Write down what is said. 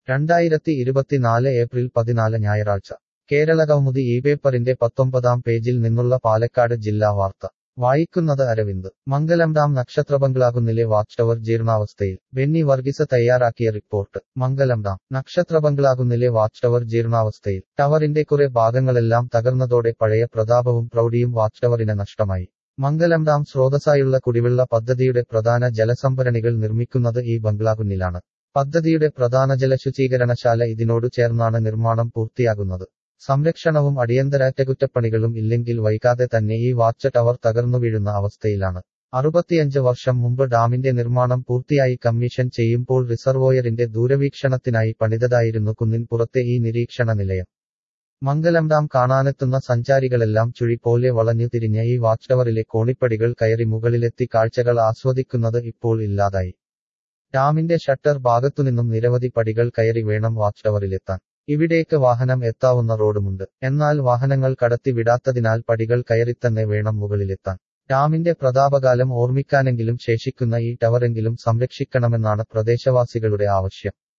രണ്ടായിരത്തി ഇരുപത്തിനാല് ഏപ്രിൽ പതിനാല് ഞായറാഴ്ച കേരള കൗമുദി ഈ പേപ്പറിന്റെ പത്തൊമ്പതാം പേജിൽ നിന്നുള്ള പാലക്കാട് ജില്ലാ വാർത്ത വായിക്കുന്നത് അരവിന്ദ് മംഗലം ഡാം നക്ഷത്രബംഗ്ലാകുന്നിലെ വാച്ച് ടവർ ജീർണാവസ്ഥയിൽ ബെന്നി വർഗീസ് തയ്യാറാക്കിയ റിപ്പോർട്ട് മംഗലം ഡാം നക്ഷത്രബംഗ്ലാകുന്നിലെ വാച്ച് ടവർ ജീർണാവസ്ഥയിൽ ടവറിന്റെ കുറെ ഭാഗങ്ങളെല്ലാം തകർന്നതോടെ പഴയ പ്രതാപവും പ്രൗഢിയും വാച്ച് ടവറിന് നഷ്ടമായി മംഗലം ഡാം സ്രോതസ്സായുള്ള കുടിവെള്ള പദ്ധതിയുടെ പ്രധാന ജലസംഭരണികൾ നിർമ്മിക്കുന്നത് ഈ ബംഗ്ലാകുന്നിലാണ് പദ്ധതിയുടെ പ്രധാന ജലശുചീകരണശാല ഇതിനോടു ചേർന്നാണ് നിർമ്മാണം പൂർത്തിയാകുന്നത് സംരക്ഷണവും അടിയന്തര അറ്റകുറ്റപ്പണികളും ഇല്ലെങ്കിൽ വൈകാതെ തന്നെ ഈ വാച്ച് ടവർ തകർന്നു വീഴുന്ന അവസ്ഥയിലാണ് അറുപത്തിയഞ്ച് വർഷം മുമ്പ് ഡാമിന്റെ നിർമ്മാണം പൂർത്തിയായി കമ്മീഷൻ ചെയ്യുമ്പോൾ റിസർവോയറിന്റെ ദൂരവീക്ഷണത്തിനായി പണിതതായിരുന്നു കുന്നിൻപുറത്തെ ഈ നിരീക്ഷണ നിലയം മംഗലം ഡാം കാണാനെത്തുന്ന സഞ്ചാരികളെല്ലാം ചുഴി പോലെ വളഞ്ഞു തിരിഞ്ഞ ഈ വാച്ച് ടവറിലെ കോണിപ്പടികൾ കയറി മുകളിലെത്തി കാഴ്ചകൾ ആസ്വദിക്കുന്നത് ഇപ്പോൾ ഇല്ലാതായി ഡാമിന്റെ ഷട്ടർ ഭാഗത്തുനിന്നും നിരവധി പടികൾ കയറി വേണം വാച്ച് ടവറിലെത്താൻ ഇവിടേക്ക് വാഹനം എത്താവുന്ന റോഡുമുണ്ട് എന്നാൽ വാഹനങ്ങൾ കടത്തി വിടാത്തതിനാൽ പടികൾ കയറിത്തന്നെ വേണം മുകളിലെത്താൻ ഡാമിന്റെ പ്രതാപകാലം ഓർമ്മിക്കാനെങ്കിലും ശേഷിക്കുന്ന ഈ ടവറെങ്കിലും സംരക്ഷിക്കണമെന്നാണ് പ്രദേശവാസികളുടെ ആവശ്യം